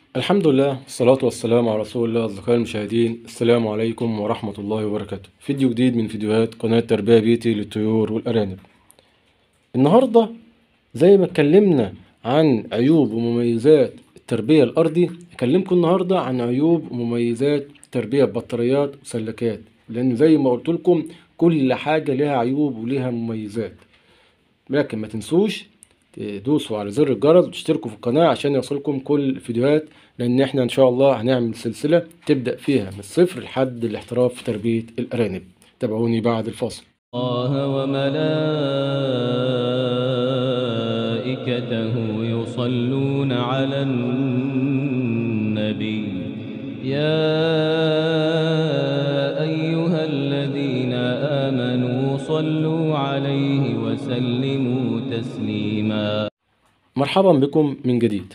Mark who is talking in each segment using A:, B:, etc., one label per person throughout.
A: الحمد لله والصلاة والسلام على رسول الله أصدقائي المشاهدين السلام عليكم ورحمة الله وبركاته فيديو جديد من فيديوهات قناة تربية بيتي للطيور والأرانب النهاردة زي ما اتكلمنا عن عيوب ومميزات التربية الأرضي أكلمكم النهاردة عن عيوب ومميزات تربية بطاريات وسلكات لأن زي ما قلت لكم كل حاجة لها عيوب ولها مميزات لكن ما تنسوش تدوسوا على زر الجرس وتشتركوا في القناة عشان يوصلكم كل الفيديوهات لأن احنا إن شاء الله هنعمل سلسلة تبدأ فيها من الصفر لحد الاحتراف في تربية الأرانب تابعوني بعد الفاصل
B: الله وملائكته يصلون على النبي يا أيها الذين آمنوا صلوا عليه وسلموا تسليما
A: مرحبا بكم من جديد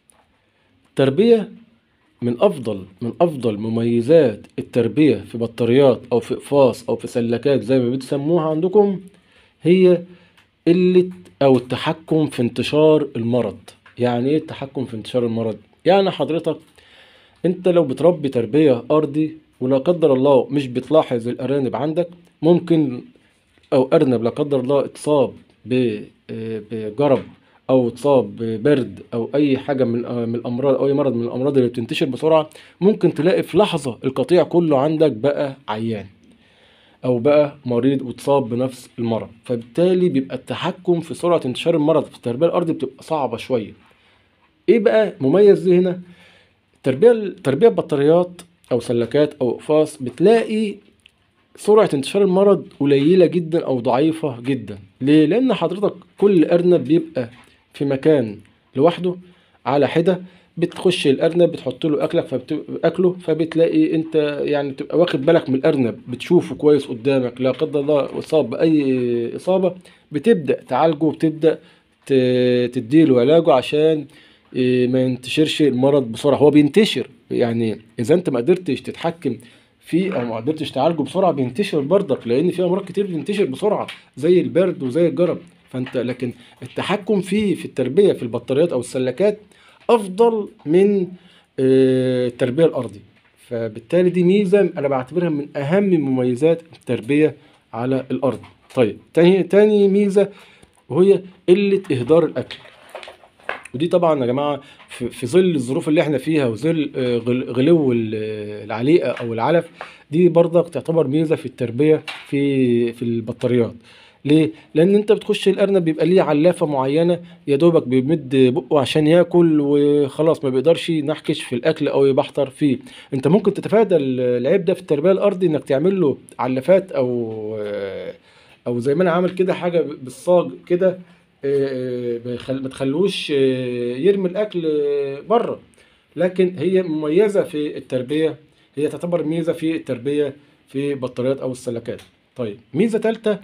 A: التربية من أفضل من أفضل مميزات التربية في بطاريات أو في إقفاص أو في سلكات زي ما بتسموها عندكم هي قلة أو التحكم في انتشار المرض يعني إيه التحكم في انتشار المرض؟ يعني حضرتك أنت لو بتربي تربية أرضي ولا قدر الله مش بتلاحظ الأرانب عندك ممكن أو أرنب لا قدر الله اتصاب ب- بجرب او اتصاب ببرد او اي حاجه من من الامراض او اي مرض من الامراض اللي بتنتشر بسرعه ممكن تلاقي في لحظه القطيع كله عندك بقى عيان او بقى مريض واتصاب بنفس المرض فبالتالي بيبقى التحكم في سرعه انتشار المرض في التربيه الارضي بتبقى صعبه شويه ايه بقى مميز ليه هنا التربيه تربيه بطاريات او سلكات او اقفاص بتلاقي سرعة انتشار المرض قليلة جدا أو ضعيفة جدا ليه؟ لأن حضرتك كل أرنب بيبقى في مكان لوحده على حدة بتخش الأرنب بتحط له أكلك فأكله فبتلاقي أنت يعني تبقى واخد بالك من الأرنب بتشوفه كويس قدامك لا قدر الله أصاب بأي إصابة بتبدأ تعالجه وبتبدأ ت- تديله علاجه عشان إيه، ما ينتشرش المرض بسرعة هو بينتشر يعني إذا أنت ما قدرتش تتحكم فيه او ما قدرتش تعالجه بسرعه بينتشر برضك لان في امراض كتير بتنتشر بسرعه زي البرد وزي الجرب فانت لكن التحكم فيه في التربيه في البطاريات او السلكات افضل من آه، التربيه الارضي فبالتالي دي ميزه انا بعتبرها من اهم مميزات التربيه على الارض طيب تاني تاني ميزه وهي قله اهدار الاكل ودي طبعا يا جماعه في في ظل الظروف اللي احنا فيها وظل آه، غل- غلو ال- العليقه او العلف دي برضك تعتبر ميزه في التربيه في في البطاريات ليه؟ لأن أنت بتخش الأرنب بيبقى ليه علافة معينة يا دوبك بيمد بقه عشان ياكل وخلاص ما بيقدرش ينحكش في الأكل أو يبحتر فيه. أنت ممكن تتفادى ال- العيب ده في التربية الأرضي إنك تعمل له علافات أو أو زي ما أنا عامل كده حاجة بالصاج كده آه، بيخل- ما تخلوش آه، يرمي الاكل آه، بره لكن هي مميزه في التربيه هي تعتبر ميزه في التربيه في بطاريات او السلكات طيب ميزه ثالثه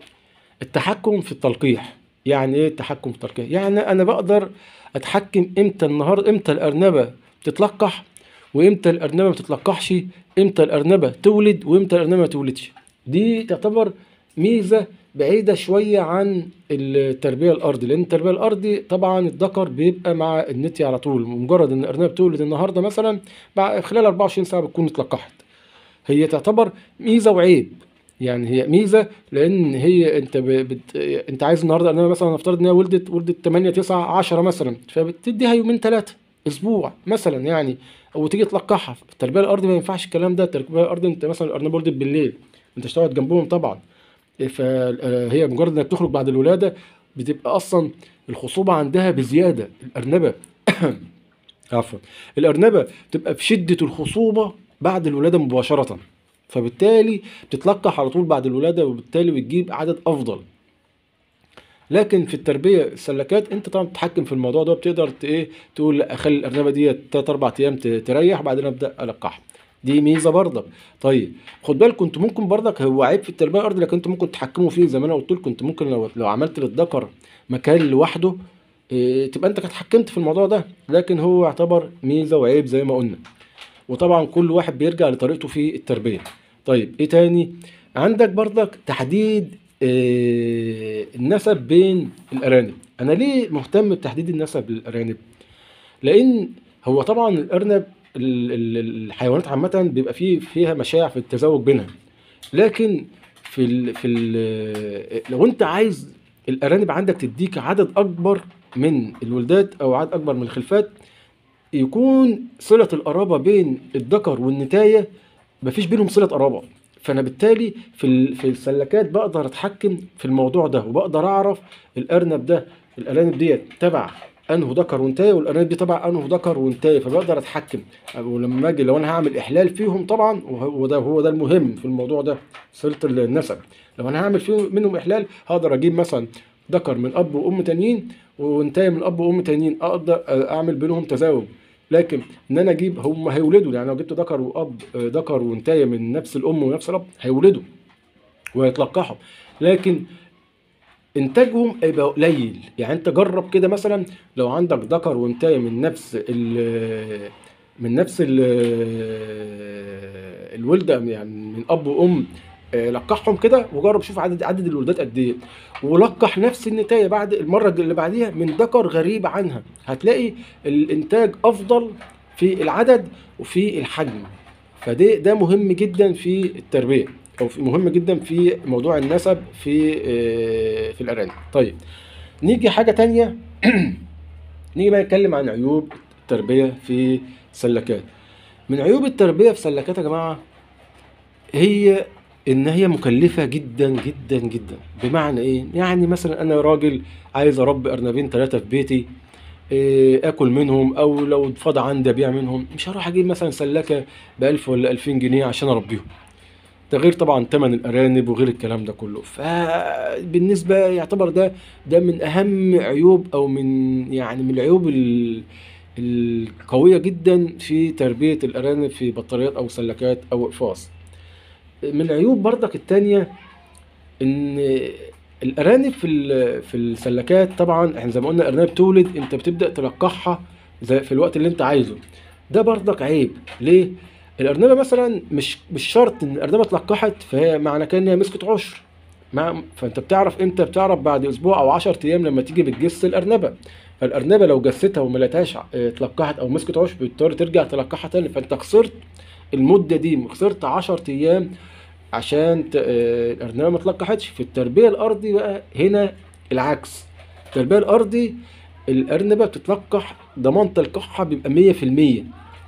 A: التحكم في التلقيح يعني ايه التحكم في التلقيح يعني انا بقدر اتحكم امتى النهار امتى الارنبه تتلقح وامتى الارنبه ما تتلقحش امتى الارنبه تولد وامتى الارنبه ما تولدش دي تعتبر ميزه بعيده شويه عن التربيه الارضي لان التربيه الارضي طبعا الذكر بيبقى مع النتي على طول مجرد ان الارنبه بتولد النهارده مثلا بعد خلال 24 ساعه بتكون اتلقحت هي تعتبر ميزه وعيب يعني هي ميزه لان هي انت ب... بت... انت عايز النهارده ارنبه مثلا نفترض ان هي ولدت ولدت 8 9 10 مثلا فبتديها يومين ثلاثه اسبوع مثلا يعني وتيجي تلقحها في التربيه الارضي ما ينفعش الكلام ده التربيه الارضي انت مثلا الارنبه ولدت بالليل انت اشتغلت جنبهم طبعا فهي مجرد انها بتخرج بعد الولاده بتبقى اصلا الخصوبه عندها بزياده الارنبه عفوا الارنبه بتبقى في شده الخصوبه بعد الولاده مباشره فبالتالي بتتلقح على طول بعد الولاده وبالتالي بتجيب عدد افضل لكن في التربيه السلكات انت طبعا بتتحكم في الموضوع ده بتقدر ت- ايه تقول لا اخلي الارنبه دي 3 4 ايام ت- تريح بعدين ابدا القحها دي ميزه برضك طيب خد بالكم انتوا ممكن برضك هو عيب في التربيه الارضي لكن انتوا ممكن تتحكموا فيه زي ما انا قلت لكم انتوا ممكن لو لو عملت للذكر مكان لوحده إيه تبقى انت كده اتحكمت في الموضوع ده لكن هو يعتبر ميزه وعيب زي ما قلنا وطبعا كل واحد بيرجع لطريقته في التربيه طيب ايه تاني عندك برضك تحديد آه، النسب بين الارانب انا ليه مهتم بتحديد النسب للارانب لان هو طبعا الارنب ال- ال- الحيوانات عامه بيبقى فيه فيها مشاع في التزاوج بينها لكن في ال في ال لو انت عايز الارانب عندك تديك عدد اكبر من الولدات او عدد اكبر من الخلفات يكون صله القرابه بين الذكر والنتايه مفيش بينهم صله قرابه فانا بالتالي في ال- في السلكات بقدر اتحكم في الموضوع ده وبقدر اعرف الارنب ده الارانب ديت تبع انه ذكر وانتايه والارانب دي تبع انه ذكر وانتايه فبقدر اتحكم ولما اجي لو انا هعمل احلال فيهم طبعا وهو ده هو ده المهم في الموضوع ده صله النسب لو انا هعمل فيهم منهم احلال هقدر اجيب مثلا ذكر من اب وام تانيين وانتايه من اب وام تانيين اقدر اعمل بينهم تزاوج لكن ان انا اجيب هم هيولدوا يعني لو جبت ذكر واب ذكر وانتايه من نفس الام ونفس الاب هيولدوا ويتلقحوا لكن انتاجهم هيبقى قليل يعني انت جرب كده مثلا لو عندك ذكر وانتايه من نفس ال من نفس ال الولده يعني من اب وام آه، لقحهم كده وجرب شوف عدد عدد الولدات قد ايه ولقح نفس النتايه بعد المره اللي بعديها من ذكر غريب عنها هتلاقي الانتاج افضل في العدد وفي الحجم فده ده مهم جدا في التربيه او في مهم جدا في موضوع النسب في آه، في الارانب طيب نيجي حاجه تانية نيجي بقى نتكلم عن عيوب التربيه في سلكات من عيوب التربيه في سلكات يا جماعه هي ان هي مكلفه جدا جدا جدا بمعنى ايه يعني مثلا انا راجل عايز اربي ارنبين ثلاثه في بيتي إيه، اكل منهم او لو فاض عندي ابيع منهم مش هروح اجيب مثلا سلكه ب 1000 ولا 2000 جنيه عشان اربيهم ده غير طبعا ثمن الارانب وغير الكلام ده كله فبالنسبه يعتبر ده ده من اهم عيوب او من يعني من العيوب ال- القويه جدا في تربيه الارانب في بطاريات او سلكات او اقفاص من العيوب برضك التانية ان الارانب في ال- في السلكات طبعا احنا زي ما قلنا الارنب تولد انت بتبدا تلقحها زي في الوقت اللي انت عايزه ده برضك عيب ليه الارنبه مثلا مش مش شرط ان الارنبه اتلقحت فهي معنى كده ان هي مسكت عشر مع فانت بتعرف امتى بتعرف بعد اسبوع او 10 ايام لما تيجي بتجس الارنبه فالارنبه لو جستها وما لقيتهاش اه، اتلقحت او مسكت عشر بتضطر ترجع تلقحها تاني فانت خسرت المده دي خسرت 10 ايام عشان ت- اه، الارنبه ما اتلقحتش في التربيه الارضي بقى هنا العكس التربيه الارضي الارنبه بتتلقح ضمان تلقيحها بيبقى 100%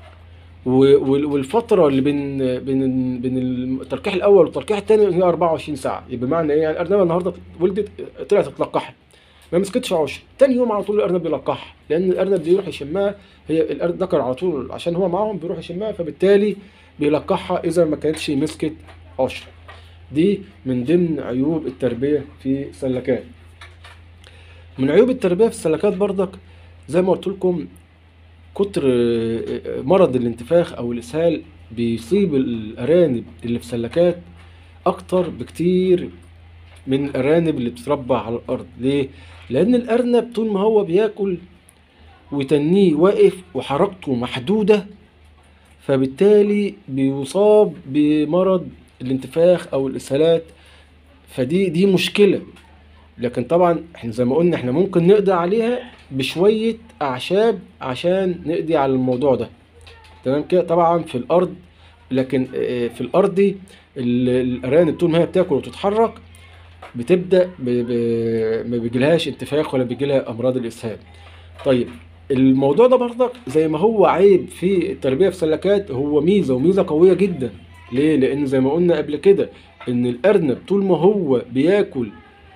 A: و- وال- والفتره اللي بين بين بين التلقيح الاول والتلقيح الثاني هي 24 ساعه يبقى بمعنى ايه يعني الارنبه النهارده ولدت طلعت تتلقحها ما مسكتش عشر تاني يوم على طول الارنب بيلقحها لان الارنب بيروح يشمها هي الارنب ذكر على طول عشان هو معاهم بيروح يشمها فبالتالي بيلقحها اذا ما كانتش مسكت عشر دي من ضمن عيوب التربيه في سلكات من عيوب التربيه في السلكات برضك زي ما قلت لكم كتر آه، آه، مرض الانتفاخ او الاسهال بيصيب الارانب اللي في سلكات اكتر بكتير من الارانب اللي بتتربى على الارض ليه لان الارنب طول ما هو بياكل وتنيه واقف وحركته محدوده فبالتالي بيصاب بمرض الانتفاخ او الاسهالات فدي دي مشكله لكن طبعا احنا زي ما قلنا احنا ممكن نقضي عليها بشويه اعشاب عشان نقضي على الموضوع ده تمام كده طبعا في الارض لكن آه، في الارضي ال- الارانب طول ما هي بتاكل وتتحرك بتبدا ب- ب- ما بيجيلهاش انتفاخ ولا بيجيلها امراض الاسهال طيب الموضوع ده برضك زي ما هو عيب في التربيه في سلكات هو ميزه وميزه قويه جدا ليه لان زي ما قلنا قبل كده ان الارنب طول ما هو بياكل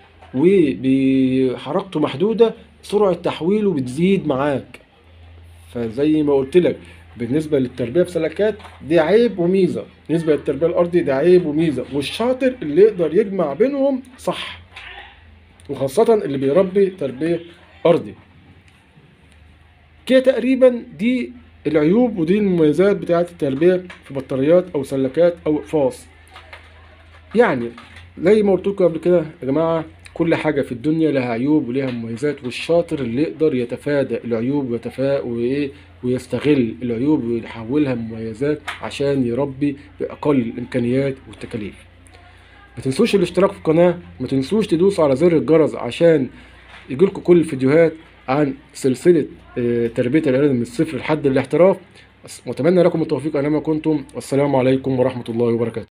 A: وبحركته محدوده سرعه تحويله بتزيد معاك فزي ما قلت لك بالنسبه للتربيه في سلكات دي عيب وميزه بالنسبه للتربيه الارضي ده عيب وميزه والشاطر اللي يقدر يجمع بينهم صح وخاصه اللي بيربي تربيه ارضي كده تقريبا دي العيوب ودي المميزات بتاعه التربيه في بطاريات او سلكات او اقفاص يعني زي ما قلت لكم قبل كده يا جماعه كل حاجه في الدنيا لها عيوب ولها مميزات والشاطر اللي يقدر يتفادى العيوب ويتفا وايه ويستغل العيوب ويحولها مميزات عشان يربي باقل الامكانيات والتكاليف ما تنسوش الاشتراك في القناه ما تنسوش تدوسوا على زر الجرس عشان يجيلكم كل الفيديوهات عن سلسلة آه، تربية العيال من الصفر لحد الاحتراف وأتمنى لكم التوفيق أينما كنتم والسلام عليكم ورحمة الله وبركاته